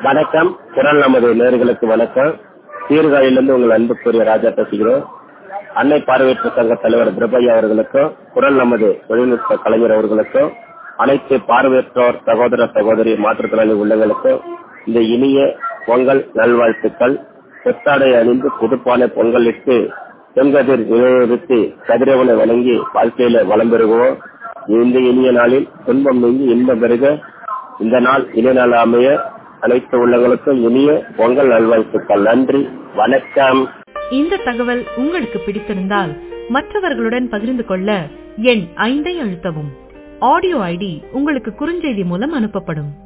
வணக்கம் குரல் நமது நேர்களுக்கு வணக்கம் சீர்காழியிலிருந்து உங்கள் அன்புக்குரிய ராஜா பேசுகிறோம் அன்னை பார்வையற்ற சங்க தலைவர் பிரபையா அவர்களுக்கும் குரல் நமது தொழில்நுட்ப கலைஞர் அவர்களுக்கும் அனைத்து பார்வையற்றோர் சகோதர சகோதரி மாற்றுத்திறனாளி உள்ளங்களுக்கும் இந்த இனிய பொங்கல் நல்வாழ்த்துக்கள் புத்தாடை அணிந்து புதுப்பானை பொங்கலிட்டு செங்கதிர் நிறுத்தி கதிரவனை வணங்கி வாழ்க்கையில வளம் பெறுவோம் இந்த இனிய நாளில் துன்பம் நீங்கி இன்பம் பெருக இந்த நாள் இனிய நாள் அமைய அனைத்து உள்ளங்களுக்கும் இனிய பொங்கல் நல்வாழ்த்துக்கள் நன்றி வணக்கம் இந்த தகவல் உங்களுக்கு பிடித்திருந்தால் மற்றவர்களுடன் பகிர்ந்து கொள்ள எண் ஐந்தை அழுத்தவும் ஆடியோ ஐடி உங்களுக்கு குறுஞ்செய்தி மூலம் அனுப்பப்படும்